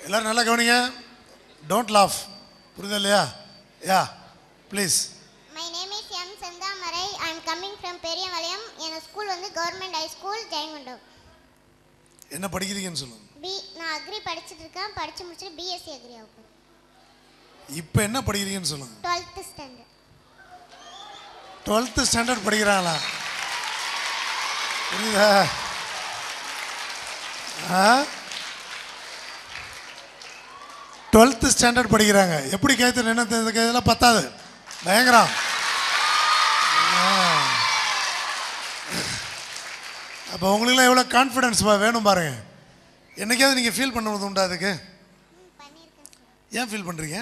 எல்லாரும் நல்லா கவனிங்க டோன்ட் லாஃப் புரியுதா இல்லையா yeah please my name is M Senthamarai I am coming from Periyavalaiyam என் ஸ்கூல் வந்து கவர்மெண்ட் ஹை ஸ்கூல் ஜெயங்கொண்டம் என்ன படிக்கிறீங்கன்னு சொல்லுங்க பி நான் அக்ரி படிச்சுட்டு இருக்கேன் படித்து முடிச்சுட்டு பிஎஸ்சி அக்ரி ஆகும் இப்போ என்ன படிக்கிறீங்கன்னு சொல்லுங்க டுவெல்த்து ஸ்டாண்டர்ட் டுவெல்த்து ஸ்டாண்டர்ட் படிக்கிறாங்களா புரியுதா ஆ டுவெல்த்து ஸ்டாண்டர்ட் படிக்கிறாங்க எப்படி கேத்து என்ன தெரியுது? இதெல்லாம் பத்தாது பயங்கரம் அப்போ உங்களுக்குலாம் எவ்வளோ கான்ஃபிடென்ஸ் வேணும் பாருங்க என்னைக்காவது நீங்கள் ஃபீல் பண்ணுறது உண்டா அதுக்கு பண்ணியிருக்கேன் சார் ஏன் ஃபீல் பண்ணுறீங்க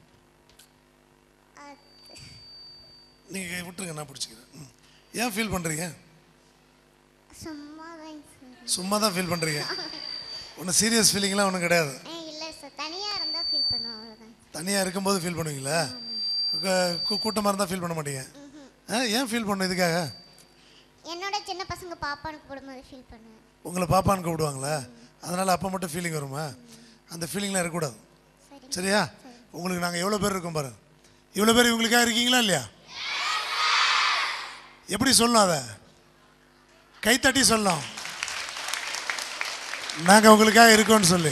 நீங்கள் விட்டுருங்க நான் பிடிச்சிக்கிறேன் ம். ஏன் ஃபீல் பண்ணுறீங்க சும்மா தான் சார் சும்மா தான் ஃபீல் பண்ணுறீங்க ஒன்றும் சீரியஸ் ஃபீலிங்லாம் ஒன்றும் கிடையாது ஏ இல்லை சார் தனியாக இருந்தால் ஃபீல் பண்ணுவோம் அவ்வளோதான் தனியாக இருக்கும்போது ஃபீல் பண்ணுவீங்களா கூட்டமாக இருந்தால் ஃபீல் பண்ண மாட்டீங்க ஆ ஏன் ஃபீல் பண்ணும் இதுக்காக என்னோட சின்ன பசங்க பாப்பான்னு கூப்பிடும்போது ஃபீல் பண்ணுவேன் உங்களை பாப்பான்னு கூப்பிடுவாங்களா அதனால் அப்போ மட்டும் ஃபீலிங் வருமா அந்த ஃபீலிங்லாம் இருக்கக்கூடாது சரி சரியா உங்களுக்கு நாங்கள் எவ்வளோ பேர் இருக்கோம் பாரு இவ்வளோ பேர் இவங்களுக்காக இருக்கீங்களா இல்லையா எப்படி சொல்லணும் அதை கைத்தட்டி சொல்லணும் நாங்கள் உங்களுக்காக இருக்கோம்னு சொல்லி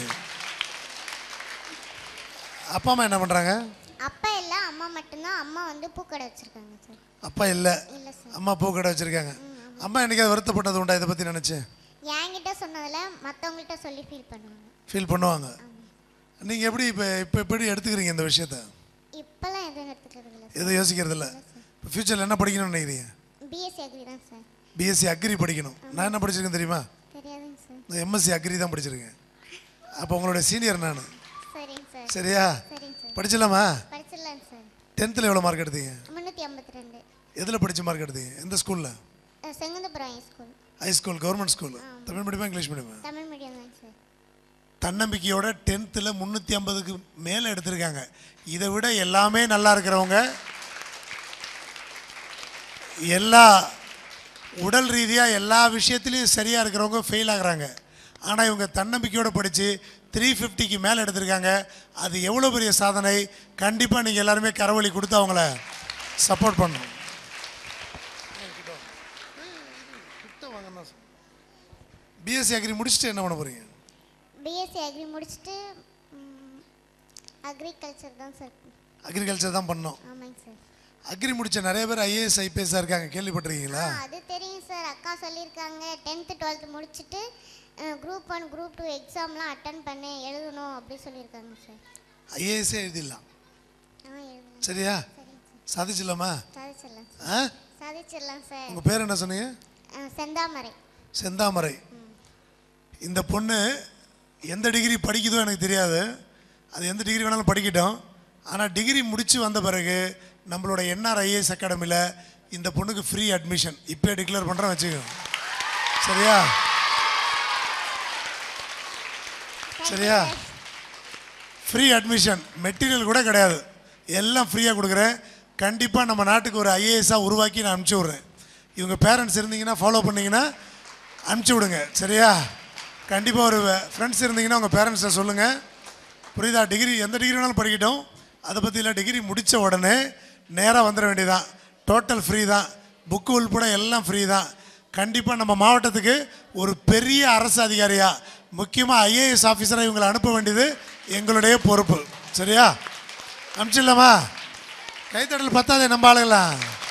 அப்பா அம்மா என்ன பண்ணுறாங்க அப்பா இல்லை அம்மா மட்டும்தான் அம்மா வந்து பூக்கடை வச்சுருக்காங்க சார் அப்பா இல்லை இல்லை சார் அம்மா பூக்கடை வச்சுருக்காங்க அம்மா என்னைக்காவது வருத்தப்பட்டது உண்டா இதை பற்றி நினச்சி என்கிட்ட சொன்னதில் மற்றவங்கள்ட்ட சொல்லி ஃபீல் பண்ணுவாங்க ஃபீல் பண்ணுவாங்க நீங்கள் எப்படி இப்போ இப்போ எப்படி எடுத்துக்கிறீங்க இந்த விஷயத்த இப்போல்லாம் எதுவும் எடுத்துக்கிறது இல்லை எதுவும் யோசிக்கிறது இல்லை இப்போ ஃப்யூச்சரில் என்ன படிக்கணும்னு நினைக்கிறீங்க பிஎஸ்சி அக்ரி தான் சார் பிஎஸ்சி அக்ரி படிக்கணும் நான் என்ன படிச்சிருக்கேன் தெரியுமா தெரியாதுங்க சார் நான் எம்எஸ்சி அக்ரி தான் படிச்சிருக்கேன் அப்போ உங்களோட சீனியர் நான் சரிங்க சார் சரியா சரிங்க சார் படிச்சிடலாமா படிச்சிடலாம் சார் டென்த்தில் எவ்வளோ மார்க் எடுத்தீங்க முந்நூற்றி ஐம்பத்தி ரெண்டு எதில் படிச்ச மார்க் எடுத்தீங்க எந்த ஸ்கூலில் Sengunthapuram high school high school government school Tamil மீடியமா இங்கிலீஷ் மீடியமா தமிழ் மீடியம் தான் சார் தன்னம்பிக்கையோட டென்த்தில் முந்நூற்றி ஐம்பதுக்கு மேலே எடுத்திருக்காங்க இதை விட எல்லாமே நல்லா இருக்கிறவங்க எல்லா உடல் ரீதியாக எல்லா விஷயத்துலையும் சரியாக இருக்கிறவங்க ஃபெயில் ஆகுறாங்க ஆனால் இவங்க தன்னம்பிக்கையோடு படித்து த்ரீ ஃபிஃப்டிக்கு மேலே எடுத்திருக்காங்க அது எவ்வளோ பெரிய சாதனை கண்டிப்பாக நீங்கள் எல்லாருமே கரவழி கொடுத்து அவங்கள சப்போர்ட் பண்ணணும் பிஎஸ்சி அக்ரி முடிச்சுட்டு என்ன பண்ண போகிறீங்க பிஎஸ்சி அக்ரி முடிச்சுட்டு அக்ரிகல்ச்சர் தான் சார் அக்ரிகல்ச்சர் தான் பண்ணோம் ஆமாங்க சார் அக்ரி முடிச்ச நிறைய பேர் ஐஏஎஸ் ஐபிஎஸ்ஸாக இருக்காங்க கேள்விப்பட்டிருக்கீங்களா ஆ, அது தெரியும் சார் அக்கா சொல்லியிருக்காங்க டென்த்து டுவெல்த்து முடிச்சுட்டு குரூப் ஒன் குரூப் டூ எக்ஸாம்லாம் அட்டன் பண்ணி எழுதணும் அப்படி சொல்லியிருக்காங்க சார் ஐஏஎஸ்ஸே எழுதிடலாம் ஆ எழுதணும் சரியா சரிங்க சார் சாதிச்சிடலாமா சாதிச்சிடலாம் சார் ஆ சாதிச்சிடலாம் சார் உங்கள் பேர் என்ன சொன்னீங்க ஆ, செந்தாமரை செந்தாமரை இந்த பொண்ணு எந்த டிகிரி படிக்குதோ எனக்கு தெரியாது அது எந்த டிகிரி வேணாலும் படிக்கட்டும் ஆனால் டிகிரி முடித்து வந்த பிறகு நம்மளோட என்ஆர் ஐஏஎஸ் அகாடமியில் இந்த பொண்ணுக்கு ஃப்ரீ அட்மிஷன் இப்போயே டிக்ளேர் பண்ணுறேன் வச்சுக்கோ சரியா சரியா ஃப்ரீ அட்மிஷன் மெட்டீரியல் கூட கிடையாது எல்லாம் ஃப்ரீயாக கொடுக்குறேன் கண்டிப்பாக நம்ம நாட்டுக்கு ஒரு ஐஏஎஸ்ஸாக உருவாக்கி நான் அனுப்பிச்சி விட்றேன் இவங்க பேரண்ட்ஸ் இருந்தீங்கன்னா ஃபாலோ பண்ணீங்கன்னா அனுப்பிச்சி விடுங்க சரியா கண்டிப்பாக ஒரு ஃப்ரெண்ட்ஸ் இருந்தீங்கன்னா உங்கள் பேரண்ட்ஸை சொல்லுங்கள் புரியுதா டிகிரி எந்த டிகிரி வேணாலும் படிக்கட்டும் அதை பற்றி இல்லை டிகிரி முடித்த உடனே நேராக வந்துட வேண்டியதான் டோட்டல் ஃப்ரீ தான் புக்கு உள்பட எல்லாம் ஃப்ரீ தான் கண்டிப்பாக நம்ம மாவட்டத்துக்கு ஒரு பெரிய அரசு அதிகாரியாக முக்கியமாக ஐஏஎஸ் ஆஃபீஸராக இவங்களை அனுப்ப வேண்டியது எங்களுடைய பொறுப்பு சரியா அனுப்பிச்சிடலாமா கைத்தடல் பத்தாதே நம்ம ஆளுங்களா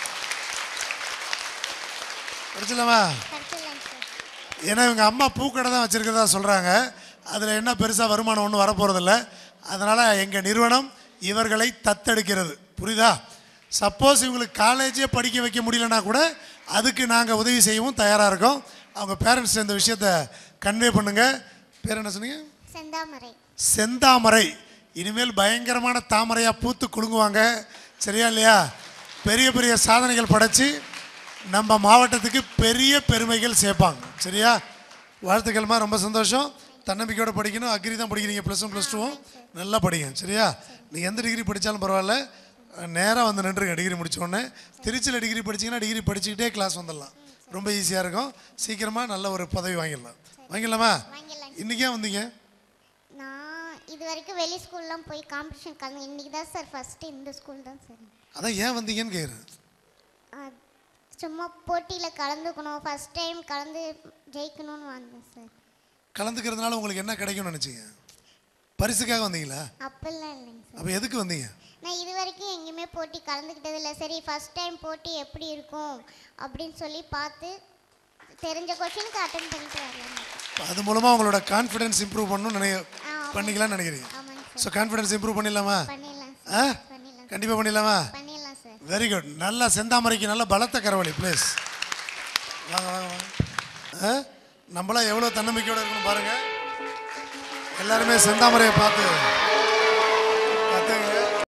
படிச்சிடலாமா படிச்சிடலாம் சார் ஏன்னா இவங்க அம்மா பூக்கடை தான் வச்சுருக்கிறதா சொல்கிறாங்க அதில் என்ன பெருசாக வருமானம் ஒன்றும் வரப்போகிறதில்ல அதனால் எங்கள் நிறுவனம் இவர்களை தத்தெடுக்கிறது புரியுதா சப்போஸ் இவங்களுக்கு காலேஜே படிக்க வைக்க முடியலனா கூட அதுக்கு நாங்கள் உதவி செய்யவும் தயாராக இருக்கோம் அவங்க பேரண்ட்ஸ் இந்த விஷயத்த கன்வே பண்ணுங்கள் பேர் என்ன சொன்னீங்க செந்தாமரை செந்தாமரை இனிமேல் பயங்கரமான தாமரையாக பூத்து குலுங்குவாங்க சரியா இல்லையா பெரிய பெரிய சாதனைகள் படைச்சு நம்ம மாவட்டத்துக்கு பெரிய பெருமைகள் சேர்ப்பாங்க சரியா வாழ்த்துக்கள்மா ரொம்ப சந்தோஷம் தன்னம்பிக்கையோட படிக்கணும் அக்ரி தான் படிக்கிறீங்க ப்ளஸ் ஒன் ப்ளஸ் டூவும் நல்லா படிங்க சரியா நீங்கள் எந்த டிகிரி படித்தாலும் பரவாயில்ல நேராக வந்து நின்றுங்க டிகிரி முடிச்ச உடனே திருச்சியில் டிகிரி படிச்சீங்கன்னா டிகிரி படிச்சுக்கிட்டே கிளாஸ் வந்துடலாம் ரொம்ப ஈஸியாக இருக்கும் சீக்கிரமாக நல்ல ஒரு பதவி வாங்கிடலாம் வாங்கிடலாமா வாங்கிடலாம் இன்றைக்கே வந்தீங்க நான் இது வரைக்கும் வெளி ஸ்கூல்லாம் போய் காம்படிஷன் கலந்து இன்னைக்கு தான் சார் ஃபஸ்ட்டு இந்த ஸ்கூல் தான் சார் அதான் ஏன் வந்தீங்கன்னு கேட்குறேன் ஆ, சும்மா போட்டியில் கலந்துக்கணும் ஃபஸ்ட் டைம் கலந்து ஜெயிக்கணும்னு வந்தேன் சார் கலந்துக்கிறதுனால உங்களுக்கு என்ன கிடைக்கும்னு நினச்சிங்க பரிசுக்காக வந்தீங்களா அப்பெல்லாம் இல்லைங்க சார் அப்போ எதுக்கு வந்தீங்க நான் இது வரைக்கும் எங்கேயுமே போட்டி கலந்துக்கிட்டது இல்லை சரி ஃபஸ்ட் டைம் போட்டி எப்படி இருக்கும் அப்படின்னு சொல்லி பார்த்து தெரிஞ்ச கொஷினுக்கு அட்டன் பண்ணிட்டு வரலாம் அது மூலமாக உங்களோட கான்ஃபிடன்ஸ் இம்ப்ரூவ் பண்ணணும்னு நினைக்க ஆ, பண்ணிக்கலாம்னு நினைக்கிறீங்க ஆமாங்க ஸோ சார் கான்ஃபிடன்ஸ் இம்ப்ரூவ் பண்ணிடலாமா பண்ணிடலாம் ஆ சார் பண்ணிடலாம் கண்டிப்பாக பண்ணிடலாமா பண்ணிடலாம் சார் வெரி குட் நல்லா செந்தாமரைக்கு நல்ல பலத்த கரவழி ப்ளீஸ் வாங்க வாங்க வாங்க ஆ நம்மளாம் எவ்வளோ தன்னம்பிக்கையோட இருக்கணும் பாருங்க எல்லாருமே செந்தாமரையை பார்த்து கற்றுங்க